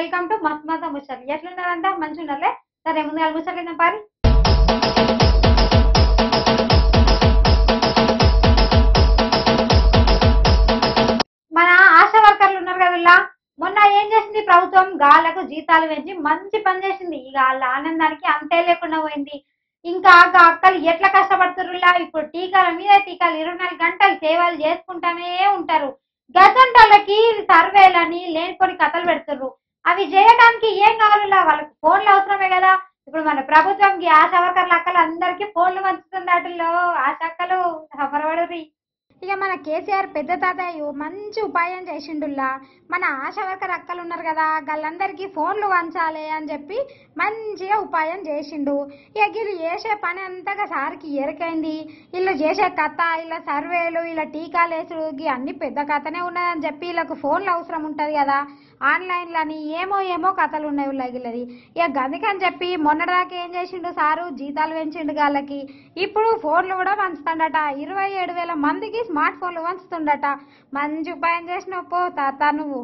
Welcome to మస్త్ మత ముచ్చట్లు ఎట్లున్నారంట మంచిగా ఉన్నారులే సరే ముందుగా ముచ్చట్లు పారి మన ఆశా వర్కర్లు ఉన్నారు కదా వీళ్ళ మొన్న ఏం చేసింది ప్రభుత్వం గాళ్ళకు జీతాలు పెంచి మంచి పని చేసింది ఇక వాళ్ళ ఆనందానికి అంతే లేకుండా పోయింది ఇంకా ఆ అక్కలు ఎట్లా కష్టపడుతుర్రులా ఇప్పుడు టీకాల మీద టీకాలు ఇరవై నాలుగు గంటలు సేవలు చేసుకుంటానే ఉంటారు గజంటలకి సర్వేలని లేనిపోని కథలు పెడుతుర్రు అవి చేయడానికి ఏం కావాలా వాళ్ళకి ఫోన్లు అవసరమే కదా ఇప్పుడు మన ప్రభుత్వంకి ఆశా వర్కర్ల అక్కలు అందరికీ ఫోన్లు పంచుతుంది వాటిల్లో ఆశా అక్కలు సఫరపడుర్రి ఇక మన కేసీఆర్ పెద్ద తాతయ్య మంచి ఉపాయం చేసిండుల్లా మన ఆశా వర్కర్ అక్కలు ఉన్నారు కదా వాళ్ళందరికీ ఫోన్లు వంచాలి అని చెప్పి మంచిగా ఉపాయం చేసిండు ఇక వీళ్ళు చేసే పని అంతగా సార్కి ఎరకైంది వీళ్ళు చేసే కథ ఇలా సర్వేలు ఇలా టీకాలు వేసుడు ఇవి అన్ని పెద్ద కథనే ఉన్నదని చెప్పి వీళ్ళకు ఫోన్లు అవసరం ఉంటుంది కదా ఆన్లైన్లని ఏమో ఏమో కథలు ఉన్నాయి వీళ్ళకి ఇక గందుకని చెప్పి మొన్నటిదాకా ఏం చేసిండు సారు జీతాలు పెంచిండు వాళ్ళకి ఇప్పుడు ఫోన్లు కూడా పంచుతాడట ఇరవై ఏడు వేల మందికి స్మార్ట్ ఫోన్లు పంచుతుండట మంచి ఉపాయం చేసినావు పో తాత నువ్వు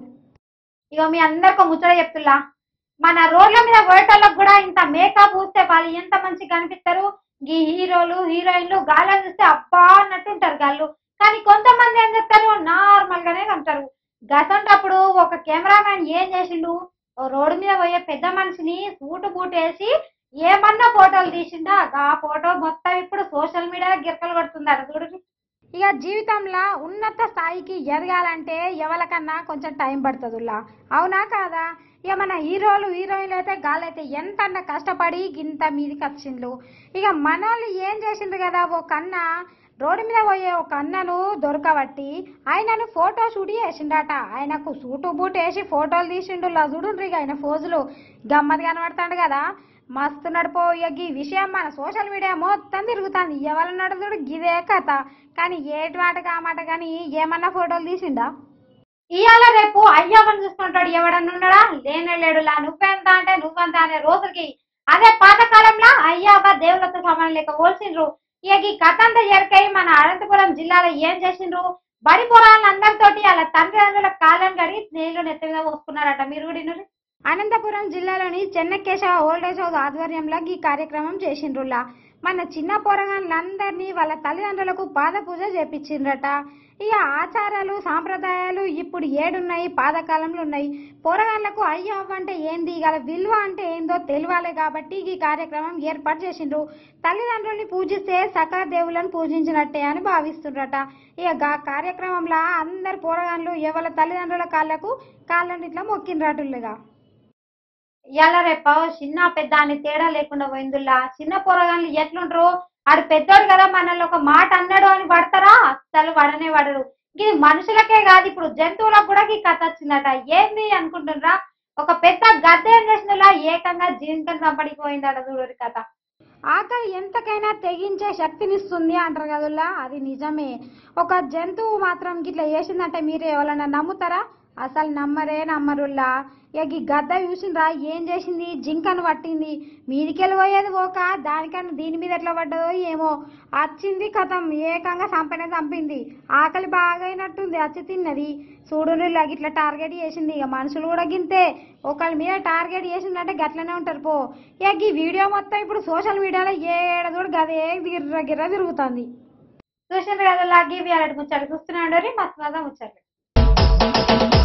ఇక మీ అందరికి ముచ్చట చెప్తున్నా మన రోడ్ల మీద పోయేటోళ్ళకి కూడా ఇంత మేకప్ పూస్తే వాళ్ళు ఎంత మంచిగా కనిపిస్తారు ఈ హీరోలు హీరోయిన్లు గాళ్ళని చూస్తే అబ్బా అన్నట్టు ఉంటారు గాళ్ళు కానీ కొంతమంది ఏం చేస్తారు నార్మల్ గానే ఉంటారు గతంటప్పుడు ఒక కెమెరామ్యాన్ ఏం చేసిండు ఓ రోడ్డు మీద పోయే పెద్ద మనిషిని సూటు బూట్ వేసి ఏమన్నా ఫోటోలు తీసిండా ఆ ఫోటో మొత్తం ఇప్పుడు సోషల్ మీడియా గిరకలు కొడుతున్నారు చూడు ఇక జీవితంలో ఉన్నత స్థాయికి ఎదగాలంటే ఎవరికన్నా కొంచెం టైం పడుతుందిలా అవునా కాదా ఇక మన హీరోలు హీరోయిన్లు అయితే గాలైతే ఎంత కష్టపడి ఇంత మీదికి వచ్చిండ్రు ఇక మనోళ్ళు ఏం చేసిండ్రు కదా ఓ కన్న రోడ్డు మీద పోయే ఒక అన్నను దొరకబట్టి ఆయనను ఫోటో షూట్ చేసిండట ఆయనకు సూటు బూట్ వేసి ఫోటోలు తీసిండు లా చూడుండ్రు ఇక ఆయన ఫోజులు గమ్మత్ కనబడతాడు కదా మస్తు నడిపోయి ఈ విషయం మన సోషల్ మీడియా మొత్తం తిరుగుతుంది ఎవరు నడుదుడు గిదే కథ కానీ ఏటి మాట కామాట కానీ ఏమన్నా ఫోటోలు తీసిండా ఇవాళ రేపు అయ్యవని చూసుకుంటాడు ఎవడన్నా ఉన్నాడా లేనే లేడులా నువ్వెంత అంటే నువ్వెంత అనే రోజులకి అదే పాతకాలంలో అయ్యావ దేవులతో సమానం లేక పోల్చిండ్రు ఇక ఈ కథ అంతా ఎరకై మన అనంతపురం జిల్లాలో ఏం చేసిండ్రు బడి పొలాలందరితోటి వాళ్ళ తండ్రి కాలం గడి నీళ్లు నెత్తి మీద పోసుకున్నారట మీరు కూడా వినుర్రి. అనంతపురం జిల్లాలోని చెన్నకేశవ ఓల్డ్ ఏజ్ హౌస్ ఆధ్వర్యంలో ఈ కార్యక్రమం చేసిండ్రులా మన చిన్న పోరగాళ్ళందరినీ వాళ్ళ తల్లిదండ్రులకు పాద పూజ చేపించిండ్రట ఇక ఆచారాలు సాంప్రదాయాలు ఇప్పుడు ఏడున్నాయి పాతకాలంలో ఉన్నాయి పోరగాళ్ళకు అయ్యో అవ్వ అంటే ఏంది గల విలువ అంటే ఏందో తెలియాలి కాబట్టి ఈ కార్యక్రమం ఏర్పాటు చేసిండ్రు తల్లిదండ్రుల్ని పూజిస్తే సకల దేవులను పూజించినట్టే అని భావిస్తుండ్రట ఇక గా కార్యక్రమంలో అందరు పోరగాళ్ళు ఎవరి తల్లిదండ్రుల కాళ్ళకు కాళ్ళని ఇట్లా మొక్కిండ్రటులుగా ఇవాళ రేపు చిన్న పెద్ద అని తేడా లేకుండా పోయిందిలా చిన్న పోరగాళ్ళు ఎట్లుంటారు ఆడు పెద్దోడు కదా మనల్ని ఒక మాట అన్నాడు అని పడతారా అస్సలు పడనే పడరు ఇది మనుషులకే కాదు ఇప్పుడు జంతువులకు కూడా ఈ కథ వచ్చిందట ఏంది అనుకుంటున్నారా ఒక పెద్ద గద్ద ఏం చేసినలా ఏకంగా జీవితం సంపడిపోయిందట చూడరు కథ ఆకలి ఎంతకైనా తెగించే శక్తినిస్తుంది అంటారు కదులా అది నిజమే ఒక జంతువు మాత్రం ఇట్లా చేసిందంటే మీరు ఎవరైనా నమ్ముతారా అసలు నమ్మరే నమ్మరుల్లా ఇక ఈ గద్ద చూసిండ్రా ఏం చేసింది జింకను పట్టింది మీదికెళ్ళి పోయేది పోక దానికన్నా దీని మీద ఎట్లా పడ్డదో ఏమో వచ్చింది కథం ఏకంగా చంపనే చంపింది ఆకలి బాగా అయినట్టుంది వచ్చి తిన్నది చూడునిలా ఇట్లా టార్గెట్ చేసింది ఇక మనుషులు కూడా గింతే ఒకళ్ళ మీద టార్గెట్ చేసిందంటే గట్లనే ఉంటారు పో ఇక ఈ వీడియో మొత్తం ఇప్పుడు సోషల్ మీడియాలో ఏడ చూడు గదే గిర్ర గిర్ర తిరుగుతుంది చూసిండ్రు కదా లాగి అలాంటి ముచ్చారు చూస్తున్నాడు మస్తు మజా ముచ్చారు